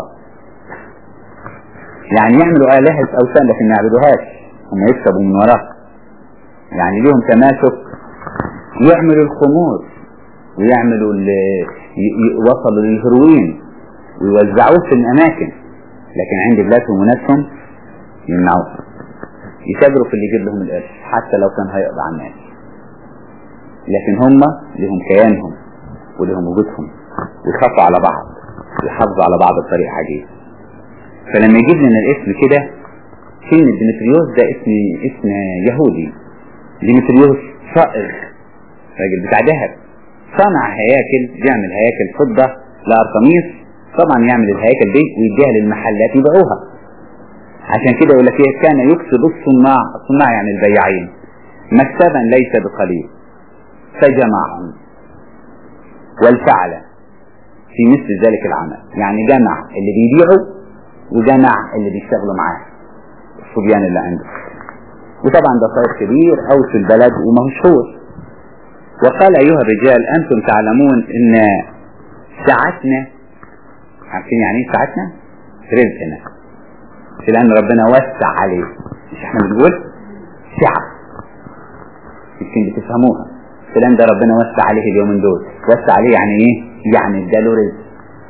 يعني يعملوا آلهة أوثان لكن ما يعبدوهاش هم يكسبوا من وراها يعني ليهم تماسك يعملوا الخمور ويعملوا وصلوا للهروين ويوزعوه في الأماكن لكن عند بلادهم وناسهم يمنعوه يتاجروا في اللي يجيب لهم القرش حتى لو كان هيقضي على الناس لكن هم لهم كيانهم ولهم وجودهم ويخافوا على بعض ويحافظوا على بعض بطريقة عجيبة فلما يجيب لنا الاسم كده كلمة ديمتريوس ده اسم اسم يهودي ديمتريوس صائغ راجل بتاع ذهب صنع هياكل بيعمل هياكل فضة لأرطميس طبعا يعمل الهياكل دي ويديها للمحلات يبيعوها عشان كده يقول لك ايه كان يكسب الصناع الصناع يعني البياعين مكسبا ليس بقليل فجمعهم والفعل في مثل ذلك العمل يعني جمع اللي بيبيعوا وجمع اللي بيشتغلوا معاه الصبيان اللي عنده وطبعا ده صيد كبير او في البلد ومشهور وقال ايها الرجال انتم تعلمون ان ساعتنا عارفين يعني ايه ساعتنا رزقنا لان ربنا وسع عليه مش احنا بنقول سعة يمكن بتفهموها فلان ده ربنا وسع عليه اليومين دول وسع عليه يعني ايه يعني اداله رزق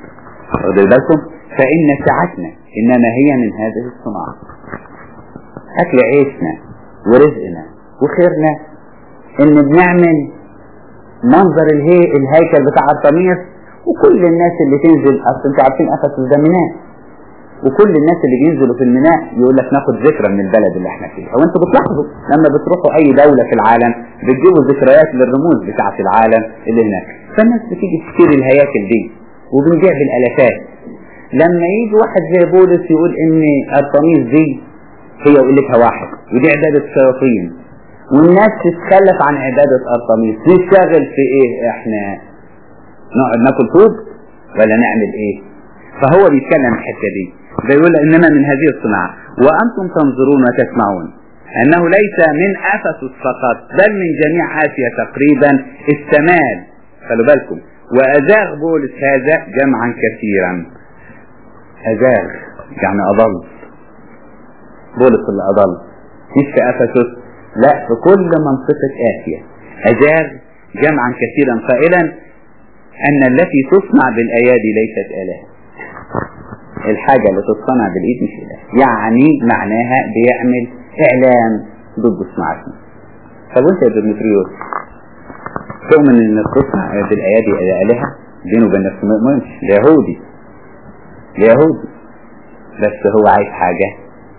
واخدوا بالكم فإن سعتنا إنما هي من هذه الصناعة أكل عيشنا ورزقنا وخيرنا إن بنعمل منظر الهي الهيكل بتاع أرطميس وكل الناس اللي تنزل أصل أنتوا عارفين أفسس ده ميناء وكل الناس اللي بينزلوا في الميناء يقول لك ناخد ذكرى من البلد اللي احنا فيها وانتوا بتلاحظوا لما بتروحوا اي دولة في العالم بتجيبوا ذكريات للرموز بتاعة العالم اللي هناك فالناس بتيجي تشتري الهياكل دي وبنبيع بالالافات لما يجي واحد زي بولس يقول ان ارطميس دي هي قلتها واحد ودي عبادة الشياطين والناس تتخلف عن عبادة ارطميس نشتغل في ايه احنا نقعد ناكل طوب ولا نعمل ايه فهو بيتكلم الحتة دي بيقول انما من هذه الصناعة وانتم تنظرون وتسمعون انه ليس من افسس فقط بل من جميع اسيا تقريبا السمال خلوا بالكم وازاغ بولس هذا جمعا كثيرا ازاغ يعني اضل بولس اللي اضل مش في افسس لا في كل منطقة اسيا ازاغ جمعا كثيرا قائلا ان التي تصنع بالايادي ليست اله الحاجة اللي تتصنع بالايد مش اله يعني معناها بيعمل اعلان ضد صناعتنا طب وانت يا ديمتريوس تؤمن ان تصنع بالايادي الهة بينه وبين نفسه ما يؤمنش اليهودي اليهودي بس هو عايز حاجة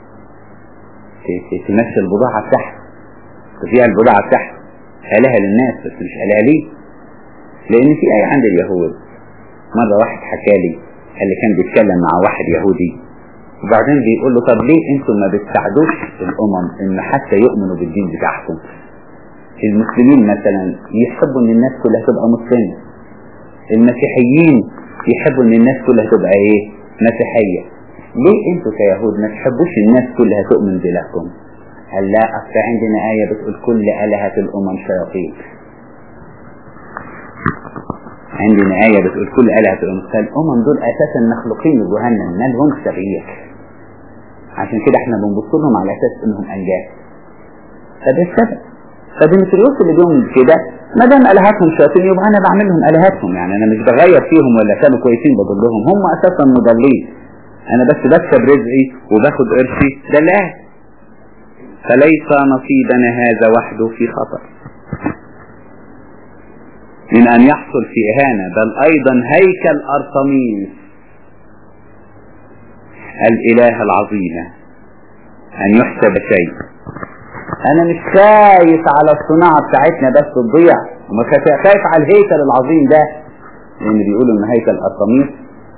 تمشي البضاعة بتاعته تبيع البضاعة بتاعته آلهة للناس بس مش آلهة ليه لأن في آية عند اليهود مرة واحد حكى لي اللي كان بيتكلم مع واحد يهودي وبعدين بيقول له طب ليه انتم ما بتساعدوش الامم ان حتى يؤمنوا بالدين بتاعكم المسلمين مثلا يحبوا ان الناس كلها تبقى مسلمة المسيحيين يحبوا ان الناس كلها تبقى ايه مسيحية ليه انتوا كيهود ما تحبوش الناس كلها تؤمن بلهكم قال لا اصل عندنا آية بتقول كل آلهة الامم شياطين عندنا آية بتقول كل آلهة الأمم فالأمم دول أساسا مخلوقين لجهنم ما لهمش تغيير عشان كده احنا بنبص لهم على أساس إنهم أنجاز فده السبب فديمتريوس اللي بيؤمن كده ما دام آلهتهم شياطين يبقى أنا بعمل لهم آلهتهم يعني أنا مش بغير فيهم ولا كانوا كويسين بضلهم هم أساسا مضلين أنا بس بكسب رزقي وباخد قرشي ده لا فليس نصيبنا هذا وحده في خطر من أن يحصل في إهانة بل أيضا هيكل أرطميس الإله العظيم أن يحسب شيء أنا مش خايف على الصناعة بتاعتنا بس تضيع وما خايف على الهيكل العظيم ده لأن بيقولوا إن هيكل أرطميس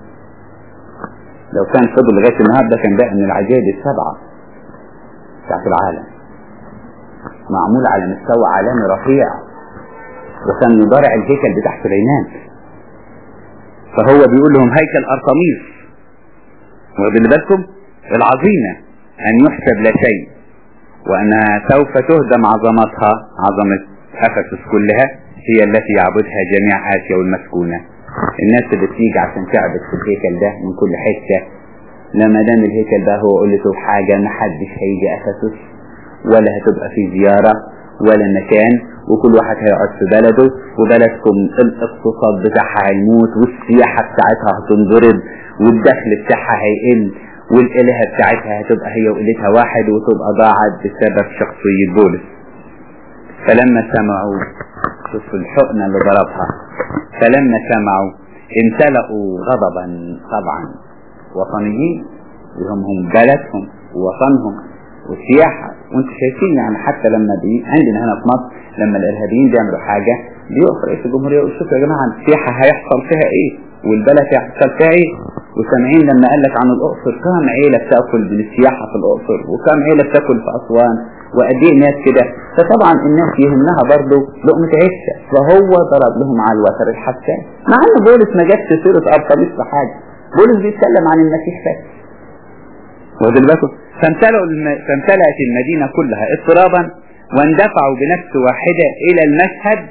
لو كان فضل لغاية النهارده كان بقى من العجائب السبعة بتاعت العالم معمول على مستوى عالمي رفيع وكان ضارع الهيكل بتاع سليمان فهو بيقول لهم هيكل أرطميس واخدين بالكم العظيمة أن يحسب لا شيء وأنها سوف تهدم عظمتها عظمة أفسس كلها هي التي يعبدها جميع آسيا والمسكونة الناس اللي بتيجي عشان تعبد في الهيكل ده من كل حتة لما دام الهيكل ده هو قلته حاجة محدش هيجي أفسس ولا هتبقى في زيارة ولا مكان وكل واحد هيقعد في بلده وبلدكم الاقتصاد بتاعها هيموت والسياحة بتاعتها هتنضرب والدخل بتاعها هيقل والإلهة بتاعتها هتبقى هي وقلتها واحد وتبقى ضاعت بسبب شخصية بولس فلما سمعوا شوفوا الحقنة اللي ضربها فلما سمعوا امتلأوا غضبا طبعا وطنيين وهم هم بلدهم ووطنهم والسياحة وانتم شايفين يعني حتى لما بي عندنا هنا في مصر لما الارهابيين بيعملوا حاجة بيقف رئيس الجمهورية يقول شوفوا يا جماعة السياحة هيحصل فيها ايه والبلد هيحصل فيها ايه وسامعين لما قال لك عن الاقصر كم عيلة بتاكل من السياحة في الاقصر وكم عيلة بتاكل في اسوان وقد ايه ناس كده فطبعا الناس يهمها برضه لقمة عيشة فهو ضرب لهم على الوتر الحساس مع ان بولس ما جابش سيرة ارطميس في حاجة بولس بيتكلم عن المسيح بس واخد بالكم فامتلأوا الم... فامتلأت المدينة كلها اضطرابا واندفعوا بنفس واحدة إلى المشهد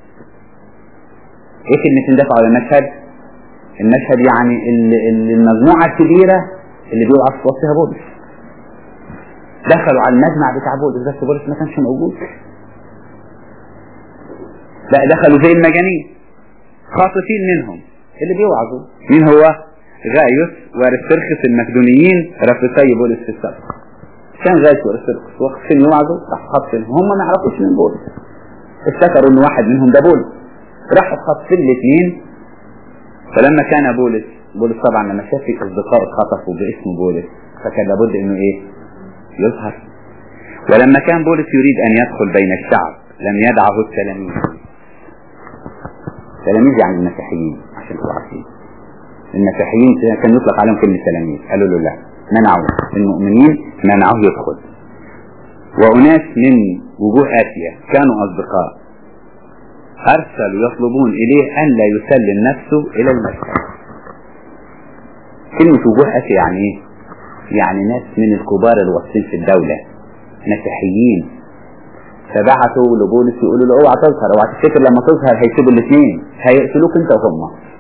إيه كلمة اندفعوا إلى المشهد؟ المشهد يعني المجموعة الكبيرة اللي بيوقف في وسطها بولس دخلوا على المجمع بتاع بولس بس بولس ما كانش موجود لا دخلوا زي المجانين خاطفين منهم اللي بيوعظوا مين هو غايوس وارسترخس المقدونيين رفسي بولس في السبت كان غايوس وارسترخس واقفين يوعظوا راح خاطفين هم ما يعرفوش من بولس افتكروا ان واحد منهم ده بولس راحوا خاطفين الاثنين فلما كان بولس بولس طبعا لما شاف في اصدقاء اتخطفوا باسم بولس فكان لابد انه ايه يظهر ولما كان بولس يريد ان يدخل بين الشعب لم يدعه التلاميذ تلاميذ يعني المسيحيين عشان تبقوا عارفين المسيحيين كان يطلق عليهم كلمة تلاميذ قالوا له لا منعوا المؤمنين منعوه يدخل وأناس من وجوه آسيا كانوا أصدقاء أرسلوا يطلبون إليه أن لا يسلم نفسه إلى المسجد كلمة وجوه آسيا يعني إيه؟ يعني ناس من الكبار الواصلين في الدولة مسيحيين فبعثوا لبولس يقولوا له اوعى تظهر اوعى تفتكر لما تظهر هيسيبوا الاثنين هيقتلوك انت وهم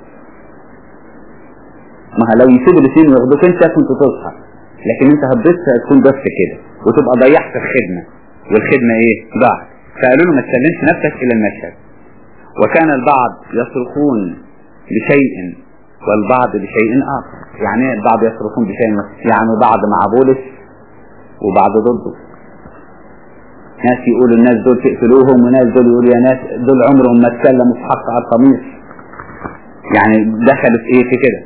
ما لو يسيبوا الاثنين وياخدوك انت كنت تظهر لكن انت هتبص تكون بس كده وتبقى ضيعت الخدمة والخدمة ايه ضاعت فقالوا له ما تسلمش نفسك الى المشهد وكان البعض يصرخون بشيء والبعض بشيء اخر يعني البعض يصرخون بشيء يعني بعض مع بولس وبعض ضده ناس يقولوا الناس دول تقتلوهم وناس دول يقولوا يا ناس دول عمرهم ما اتكلموا في حق القميص يعني دخلوا في ايه في كده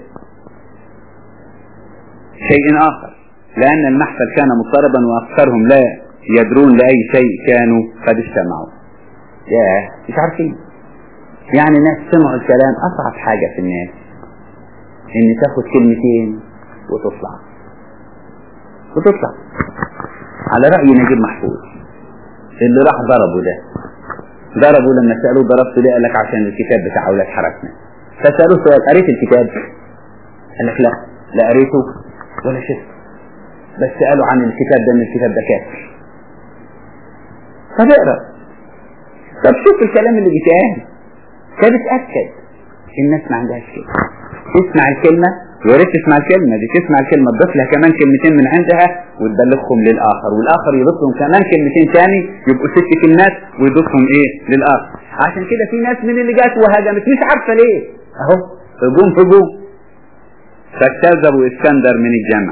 شيء اخر لان المحفل كان مضطربا واكثرهم لا يدرون لاي شيء كانوا قد اجتمعوا ياه مش عارفين يعني ناس سمعوا الكلام اصعب حاجة في الناس ان تاخد كلمتين وتطلع وتطلع على رأي نجيب محفوظ اللي راح ضربه ده ضربه لما سألوه ضربته ليه قال لك عشان الكتاب بتاع أولاد حركنا فسألوه سؤال قريت الكتاب قال لك لا لا قريته ولا شفته بس قالوا عن الكتاب ده ان الكتاب ده كافر طب اقرا طب شوف الكلام اللي بيتقال طب اتأكد الناس ما عندهاش كده تسمع الكلمة ويا ريت تسمع الكلمة دي تسمع الكلمة تضيف لها كمان كلمتين من عندها وتبلغهم للآخر والآخر يضيف لهم كمان كلمتين تاني يبقوا ست كلمات ويضيفهم إيه للآخر عشان كده في ناس من اللي جات وهجمت مش عارفة ليه أهو هجوم هجوم فاكتذبوا اسكندر من الجمع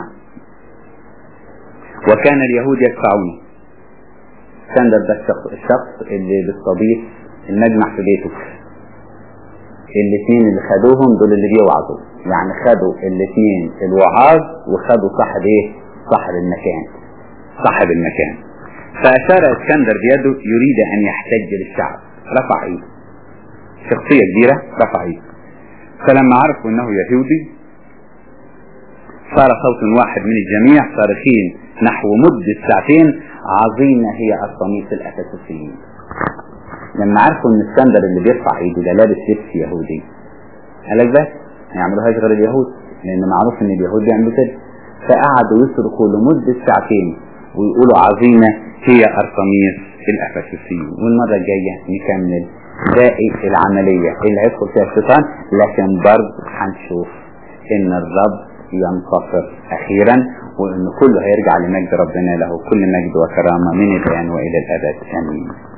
وكان اليهود يدفعونه اسكندر ده الشخص اللي بيستضيف المجمع في بيته الاثنين اللي خدوهم دول اللي بيوعظوا يعني خدوا الاثنين الوعاظ وخدوا صاحب ايه صاحب المكان صاحب المكان فاشار اسكندر بيده يريد ان يحتج للشعب رفع ايده شخصية كبيرة رفع ايده فلما عرفوا انه يهودي صار صوت واحد من الجميع صارخين نحو مدة ساعتين عظيمة هي القميص الأساسيين لما عرفوا ان اسكندر اللي بيرفع ايده ده لابس لبس يهودي قال لك بس ما يعملوهاش غير اليهود لان معروف ان اليهود بيعملوا كده فقعدوا يصرخوا لمدة ساعتين ويقولوا عظيمة هي ارقميس الافسسيين والمرة الجاية نكمل باقي العملية اللي هيدخل فيها الشيطان لكن برضه هنشوف ان الرب ينتصر اخيرا وان كله هيرجع لمجد ربنا له كل مجد وكرامة من الان والى الابد امين